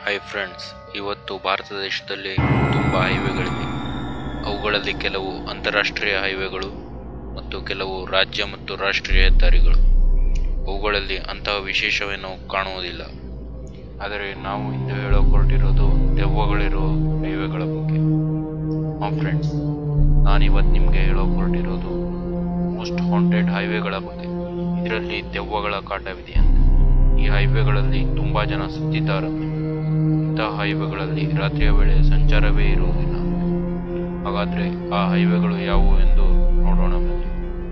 hi friends ಇವತ್ತು ಭಾರತ ದೇಶದಲ್ಲಿ ತುಂಬ ಹೈವೇಗಳಿವೆ ಅವುಗಳಲ್ಲಿ ಕೆಲವು ಅಂತಾರಾಷ್ಟ್ರೀಯ ಹೈವೇಗಳು ಮತ್ತು ಕೆಲವು ರಾಜ್ಯ ಮತ್ತು ರಾಷ್ಟ್ರೀಯ ಹೆದ್ದಾರಿಗಳು ಅವುಗಳಲ್ಲಿ ಅಂತಹ ವಿಶೇಷವೇನೂ ಕಾಣುವುದಿಲ್ಲ ಆದರೆ ನಾವು ಇಂದು ಹೇಳೋಕೆ ಹೊರಟಿರೋದು ದೆವ್ವಗಳಿರೋ ಹೈವೇಗಳ ಬಗ್ಗೆ ಹಾಂ ಫ್ರೆಂಡ್ಸ್ ನಾನಿವತ್ತು ನಿಮಗೆ ಹೇಳೋಕೆ ಹೊರಟಿರೋದು ಮೋಸ್ಟ್ ಹಾಂಟೆಡ್ ಹೈವೇಗಳ ಬಗ್ಗೆ ಇದರಲ್ಲಿ ದೆವ್ವಗಳ ಕಾಟವಿದೆಯಂತೆ ಈ ಹೈವೇಗಳಲ್ಲಿ ತುಂಬ ಜನ ಸುತ್ತಿದ್ದಾರಂತೆ ಇಂತಹ ಹೈವೇಗಳಲ್ಲಿ ರಾತ್ರಿಯ ವೇಳೆ ಸಂಚಾರವೇ ಇರುವುದಿಲ್ಲ ಹಾಗಾದರೆ ಆ ಹೈವೇಗಳು ಯಾವುವು ಎಂದು ನೋಡೋಣ ಬನ್ನಿ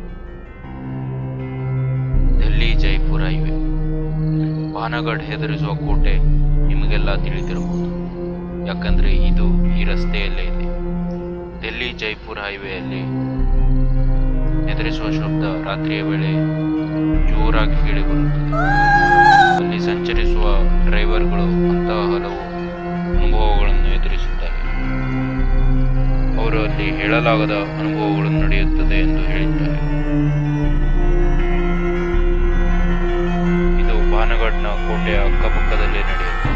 ಡೆಲ್ಲಿ ಜೈಪುರ್ ಹೈವೇ ಪಾನಗಢ್ ಹೆದರಿಸುವ ಕೋಟೆ ನಿಮಗೆಲ್ಲ ತಿಳಿದಿರಬಹುದು ಯಾಕಂದ್ರೆ ಇದು ಈ ರಸ್ತೆಯಲ್ಲೇ ಇದೆ ಡೆಲ್ಲಿ ಜೈಪುರ್ ಹೈವೇಯಲ್ಲಿ ಹೆದರಿಸುವ ಶಬ್ದ ರಾತ್ರಿಯ ವೇಳೆ ಜೋರಾಗಿ ಕೇಳಿಬರುತ್ತದೆ ಅಲ್ಲಿ ಸಂಚರಿಸುವ ಡ್ರೈವರ್ಗಳು ಅಂತಹ ಹಲವು ಅನುಭವಗಳನ್ನು ಎದುರಿಸುತ್ತಾರೆ ಅವರು ಅಲ್ಲಿ ಹೇಳಲಾಗದ ಅನುಭವಗಳು ನಡೆಯುತ್ತದೆ ಎಂದು ಹೇಳಿದ್ದಾರೆ ಇದು ಭಾನಗಢ್ನ ಕೋಟೆಯ ಅಕ್ಕಪಕ್ಕದಲ್ಲೇ ನಡೆಯುತ್ತೆ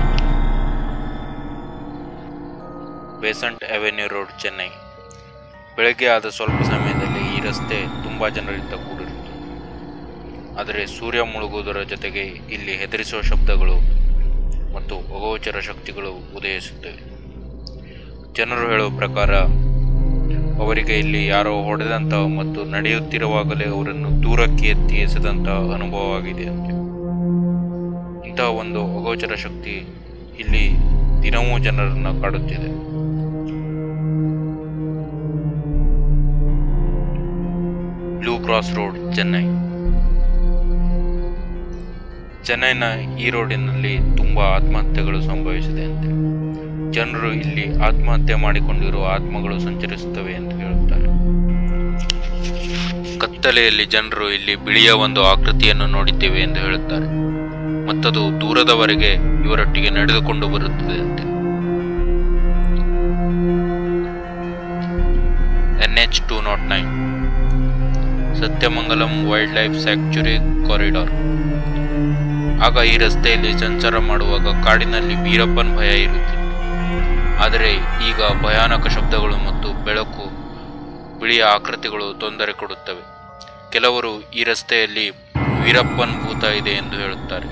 ಬೇಸಂಟ್ ಅವೆನ್ಯೂ ರೋಡ್ ಚೆನ್ನೈ ಬೆಳಗ್ಗೆ ಆದ ಸ್ವಲ್ಪ ಸಮಯದಲ್ಲಿ ಈ ರಸ್ತೆ ತುಂಬ ಜನರಿಂದ ಕೂಡಿರುತ್ತದೆ ಆದರೆ ಸೂರ್ಯ ಮುಳುಗುವುದರ ಜೊತೆಗೆ ಇಲ್ಲಿ ಹೆದರಿಸುವ ಶಬ್ದಗಳು ಮತ್ತು ಅಗೋಚರ ಶಕ್ತಿಗಳು ಉದಯಿಸುತ್ತವೆ ಜನರು ಹೇಳುವ ಪ್ರಕಾರ ಅವರಿಗೆ ಇಲ್ಲಿ ಯಾರೋ ಹೊಡೆದಂತಹ ಮತ್ತು ನಡೆಯುತ್ತಿರುವಾಗಲೇ ಅವರನ್ನು ದೂರಕ್ಕೆ ಎತ್ತಿ ಎಸೆದಂತಹ ಅನುಭವವಾಗಿದೆ ಅಂತೆ ಇಂತಹ ಒಂದು ಅಗೋಚರ ಶಕ್ತಿ ಇಲ್ಲಿ ದಿನವೂ ಜನರನ್ನು ಕಾಡುತ್ತಿದೆ ಬ್ಲೂ ಕ್ರಾಸ್ ರೋಡ್ ಚೆನ್ನೈ ಚೆನ್ನೈನ ಈ ರೋಡಿನಲ್ಲಿ ತುಂಬ ಆತ್ಮಹತ್ಯೆಗಳು ಸಂಭವಿಸಿದೆ ಅಂತೆ ಜನರು ಇಲ್ಲಿ ಆತ್ಮಹತ್ಯೆ ಮಾಡಿಕೊಂಡಿರುವ ಆತ್ಮಗಳು ಸಂಚರಿಸುತ್ತವೆ ಎಂದು ಹೇಳುತ್ತಾರೆ ಕತ್ತಲೆಯಲ್ಲಿ ಜನರು ಇಲ್ಲಿ ಬಿಳಿಯ ಒಂದು ಆಕೃತಿಯನ್ನು ನೋಡಿದ್ದೇವೆ ಎಂದು ಹೇಳುತ್ತಾರೆ ಮತ್ತದು ದೂರದವರೆಗೆ ಇವರೊಟ್ಟಿಗೆ ನಡೆದುಕೊಂಡು ಬರುತ್ತದೆ ಅಂತೆ N H two naught nine Sathyamangalam wildlife sanctuary corridor ಆಗ ಈ ರಸ್ತೆಯಲ್ಲಿ ಸಂಚಾರ ಮಾಡುವಾಗ ಕಾಡಿನಲ್ಲಿ ವೀರಪ್ಪನ್ ಭಯ ಇರುತ್ತಿತ್ತು ಆದರೆ ಈಗ ಭಯಾನಕ ಶಬ್ದಗಳು ಮತ್ತು ಬೆಳಕು ಬಿಳಿಯ ಆಕೃತಿಗಳು ತೊಂದರೆ ಕೊಡುತ್ತವೆ ಕೆಲವರು ಈ ರಸ್ತೆಯಲ್ಲಿ ವೀರಪ್ಪನ್ ಭೂತ ಇದೆ ಎಂದು ಹೇಳುತ್ತಾರೆ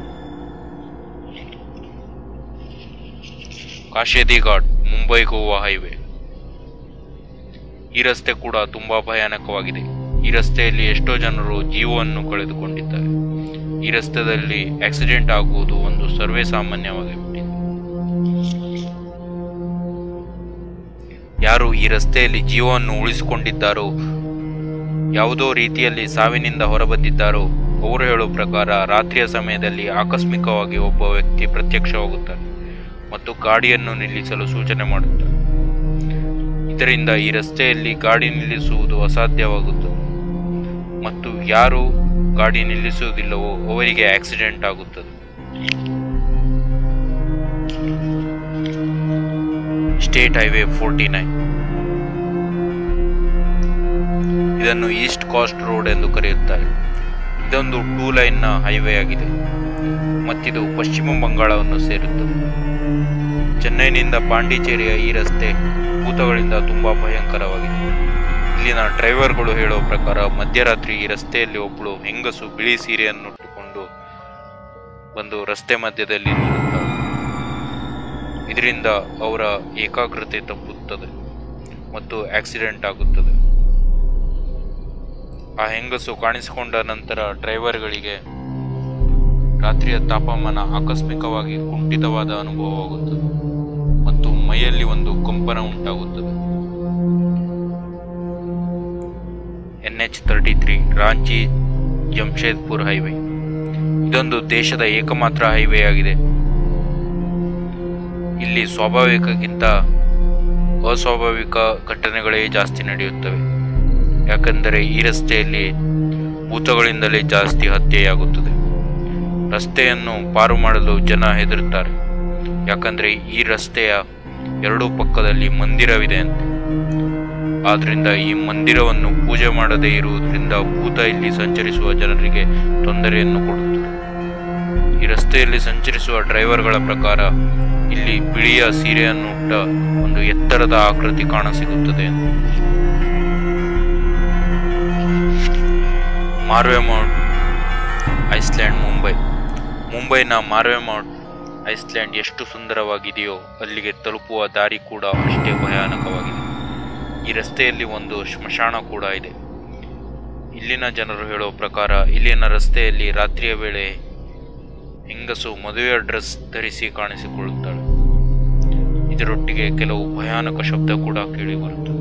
ಕಾಶೇದಿ ಘಾಟ್ ಮುಂಬೈ ಗೋವಾ ಹೈವೇ ಈ ರಸ್ತೆ ಕೂಡ ತುಂಬಾ ಭಯಾನಕವಾಗಿದೆ ಈ ರಸ್ತೆಯಲ್ಲಿ ಎಷ್ಟೋ ಜನರು ಜೀವವನ್ನು ಕಳೆದುಕೊಂಡಿದ್ದಾರೆ ಈ ರಸ್ತೆಯಲ್ಲಿ ಆಕ್ಸಿಡೆಂಟ್ ಆಗುವುದು ಒಂದು ಸರ್ವೇ ಸಾಮಾನ್ಯವಾಗಿ ಬಿಟ್ಟಿದೆ ಯಾರು ಈ ರಸ್ತೆಯಲ್ಲಿ ಜೀವವನ್ನು ಉಳಿಸಿಕೊಂಡಿದ್ದಾರೋ ಯಾವುದೋ ರೀತಿಯಲ್ಲಿ ಸಾವಿನಿಂದ ಹೊರಬಂದಿದ್ದಾರೋ ಅವರು ಹೇಳುವ ಪ್ರಕಾರ ರಾತ್ರಿಯ ಸಮಯದಲ್ಲಿ ಆಕಸ್ಮಿಕವಾಗಿ ಒಬ್ಬ ವ್ಯಕ್ತಿ ಪ್ರತ್ಯಕ್ಷವಾಗುತ್ತಾರೆ ಮತ್ತು ಗಾಡಿಯನ್ನು ನಿಲ್ಲಿಸಲು ಸೂಚನೆ ಮಾಡುತ್ತಾರೆ ಇದರಿಂದ ಈ ರಸ್ತೆಯಲ್ಲಿ ಗಾಡಿ ನಿಲ್ಲಿಸುವುದು ಅಸಾಧ್ಯವಾಗುತ್ತದೆ ಮತ್ತು ಯಾರು ಗಾಡಿ ನಿಲ್ಲಿಸುವುದಿಲ್ಲವೋ ಅವರಿಗೆ ಆಕ್ಸಿಡೆಂಟ್ ಆಗುತ್ತದೆ ಸ್ಟೇಟ್ ಹೈವೇ ಫೋರ್ಟಿ ನೈನ್ ಇದನ್ನು ಈಸ್ಟ್ ಕಾಸ್ಟ್ ರೋಡ್ ಎಂದು ಕರೆಯುತ್ತಾರೆ ಇದೊಂದು ಟೂ ಲೈನ್ನ ಹೈವೇ ಆಗಿದೆ ಮತ್ತಿದು ಪಶ್ಚಿಮ ಬಂಗಾಳವನ್ನು ಸೇರುತ್ತದೆ ಚೆನ್ನೈನಿಂದ ಪಾಂಡಿಚೇರಿಯ ಈ ರಸ್ತೆ ಭೂತಗಳಿಂದ ತುಂಬಾ ಭಯಂಕರವಾಗಿದೆ ಇಲ್ಲಿನ ಡ್ರೈವರ್ಗಳು ಹೇಳುವ ಪ್ರಕಾರ ಮಧ್ಯರಾತ್ರಿ ಈ ರಸ್ತೆಯಲ್ಲಿ ಒಬ್ಬಳು ಹೆಂಗಸು ಬಿಳಿ ಸೀರೆಯನ್ನು ಉಟ್ಟುಕೊಂಡು ಬಂದು ರಸ್ತೆ ಮಧ್ಯದಲ್ಲಿ ನಿಲ್ಲುತ್ತಾರೆ ಇದರಿಂದ ಅವರ ಏಕಾಗ್ರತೆ ತಪ್ಪುತ್ತದೆ ಮತ್ತು ಆಕ್ಸಿಡೆಂಟ್ ಆಗುತ್ತದೆ ಆ ಹೆಂಗಸು ಕಾಣಿಸಿಕೊಂಡ ನಂತರ ಡ್ರೈವರ್ಗಳಿಗೆ ರಾತ್ರಿಯ ತಾಪಮಾನ ಆಕಸ್ಮಿಕವಾಗಿ ಕುಂಠಿತವಾದ ಅನುಭವವಾಗುತ್ತದೆ ಮತ್ತು ಮೈಯಲ್ಲಿ ಒಂದು ಕಂಪನ ಉಂಟಾಗುತ್ತದೆ N H thirty three Ranchi Jamshedpur highway ಇದೊಂದು ದೇಶದ ಏಕಮಾತ್ರ ಹೈವೇ ಆಗಿದೆ ಇಲ್ಲಿ ಸ್ವಾಭಾವಿಕಕ್ಕಿಂತ ಅಸ್ವಾಭಾವಿಕ ಘಟನೆಗಳೇ ಜಾಸ್ತಿ ನಡೆಯುತ್ತವೆ ಯಾಕೆಂದರೆ ಈ ರಸ್ತೆಯಲ್ಲಿ ಭೂತಗಳಿಂದಲೇ ಜಾಸ್ತಿ ಹತ್ಯೆಯಾಗುತ್ತದೆ ರಸ್ತೆಯನ್ನು ಪಾರು ಮಾಡಲು ಜನ ಹೆದರುತ್ತಾರೆ ಯಾಕಂದರೆ ಈ ರಸ್ತೆಯ ಎರಡೂ ಪಕ್ಕದಲ್ಲಿ ಮಂದಿರವಿದೆ ಅಂತೆ ಆದ್ರಿಂದ ಈ ಮಂದಿರವನ್ನು ಪೂಜೆ ಮಾಡದೇ ಇರುವುದರಿಂದ ಭೂತ ಇಲ್ಲಿ ಸಂಚರಿಸುವ ಜನರಿಗೆ ತೊಂದರೆಯನ್ನು ಕೊಡುತ್ತದೆ ಈ ರಸ್ತೆಯಲ್ಲಿ ಸಂಚರಿಸುವ ಡ್ರೈವರ್ಗಳ ಪ್ರಕಾರ ಇಲ್ಲಿ ಬಿಳಿಯ ಸೀರೆಯನ್ನು ಉಟ್ಟ ಒಂದು ಎತ್ತರದ ಆಕೃತಿ ಕಾಣಸಿಗುತ್ತದೆ ಮಾರ್ವೆ ಮೌಂಟ್ ಐಸ್ಲ್ಯಾಂಡ್ ಮುಂಬೈ ಮುಂಬೈನ ಮಾರ್ವೆ ಮೌಂಟ್ ಐಸ್ಲ್ಯಾಂಡ್ ಎಷ್ಟು ಸುಂದರವಾಗಿದೆಯೋ ಅಲ್ಲಿಗೆ ತಲುಪುವ ದಾರಿ ಕೂಡ ಅಷ್ಟೇ ಭಯಾನಕವಾಗಿದೆ ಈ ರಸ್ತೆಯಲ್ಲಿ ಒಂದು ಸ್ಮಶಾನ ಕೂಡ ಇದೆ ಇಲ್ಲಿನ ಜನರು ಹೇಳೋ ಪ್ರಕಾರ ಇಲ್ಲಿನ ರಸ್ತೆಯಲ್ಲಿ ರಾತ್ರಿಯ ವೇಳೆ ಹೆಂಗಸು ಮದುವೆಯ ಡ್ರೆಸ್ ಧರಿಸಿ ಕಾಣಿಸಿಕೊಳ್ಳುತ್ತಾಳೆ ಇದರೊಟ್ಟಿಗೆ ಕೆಲವು ಭಯಾನಕ ಶಬ್ದ ಕೂಡ ಕೇಳಿಬರುತ್ತದೆ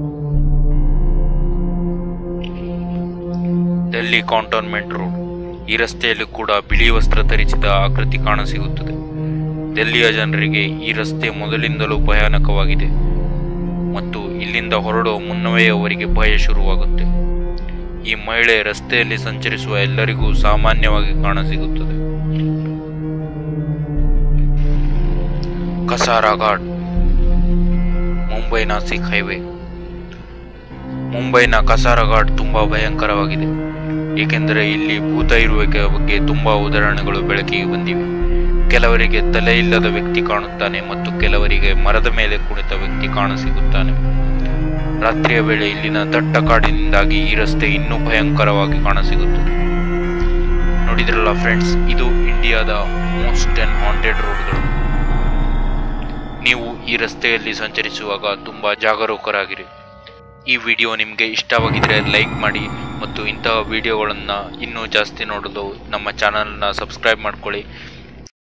ಡೆಲ್ಲಿ ಕಾಂಟೋನ್ಮೆಂಟ್ ರೋಡ್ ಈ ರಸ್ತೆಯಲ್ಲಿ ಕೂಡ ಬಿಳಿ ವಸ್ತ್ರ ಧರಿಸಿದ ಆಕೃತಿ ಕಾಣಸಿಗುತ್ತದೆ ದೆಲ್ಲಿಯ ಜನರಿಗೆ ಈ ರಸ್ತೆ ಮೊದಲಿಂದಲೂ ಭಯಾನಕವಾಗಿದೆ ಮತ್ತು ಇಲ್ಲಿಂದ ಹೊರಡುವ ಮುನ್ನವೇ ಅವರಿಗೆ ಭಯ ಶುರುವಾಗುತ್ತೆ ಈ ಮಹಿಳೆ ರಸ್ತೆಯಲ್ಲಿ ಸಂಚರಿಸುವ ಎಲ್ಲರಿಗೂ ಸಾಮಾನ್ಯವಾಗಿ ಕಾಣಸಿಗುತ್ತದೆ ಕಸಾರಾ ಘಾಟ್ ಮುಂಬೈ ನಾಸಿಕ್ ಹೈವೇ ಮುಂಬೈನ ಕಸಾರಾ ಘಾಟ್ ತುಂಬಾ ಭಯಂಕರವಾಗಿದೆ ಏಕೆಂದರೆ ಇಲ್ಲಿ ಭೂತ ಇರುವಿಕೆಯ ಬಗ್ಗೆ ತುಂಬಾ ಉದಾಹರಣೆಗಳು ಬೆಳಕಿಗೆ ಬಂದಿವೆ ಕೆಲವರಿಗೆ ತಲೆ ಇಲ್ಲದ ವ್ಯಕ್ತಿ ಕಾಣುತ್ತಾನೆ ಮತ್ತು ಕೆಲವರಿಗೆ ಮರದ ಮೇಲೆ ಕುಳಿತ ವ್ಯಕ್ತಿ ಕಾಣಸಿಗುತ್ತಾನೆ ರಾತ್ರಿಯ ವೇಳೆ ಇಲ್ಲಿನ ದಟ್ಟ ಕಾಡಿನಿಂದಾಗಿ ಈ ರಸ್ತೆ ಇನ್ನೂ ಭಯಂಕರವಾಗಿ ಕಾಣಸಿಗುತ್ತದೆ ನೋಡಿದ್ರಲ್ಲ ಫ್ರೆಂಡ್ಸ್ ಇದು ಇಂಡಿಯಾದ ಮೋಸ್ಟ್ ಅಂಡ್ ಹಾಂಟೆಡ್ ರೋಡ್ಗಳು ನೀವು ಈ ರಸ್ತೆಯಲ್ಲಿ ಸಂಚರಿಸುವಾಗ ತುಂಬಾ ಜಾಗರೂಕರಾಗಿರಿ ಈ ವಿಡಿಯೋ ನಿಮಗೆ ಇಷ್ಟವಾಗಿದ್ದರೆ ಲೈಕ್ ಮಾಡಿ ಮತ್ತು ಇಂತಹ ವಿಡಿಯೋಗಳನ್ನು ಇನ್ನೂ ಜಾಸ್ತಿ ನೋಡಲು ನಮ್ಮ ಚಾನಲ್ನ ಸಬ್ಸ್ಕ್ರೈಬ್ ಮಾಡ್ಕೊಳ್ಳಿ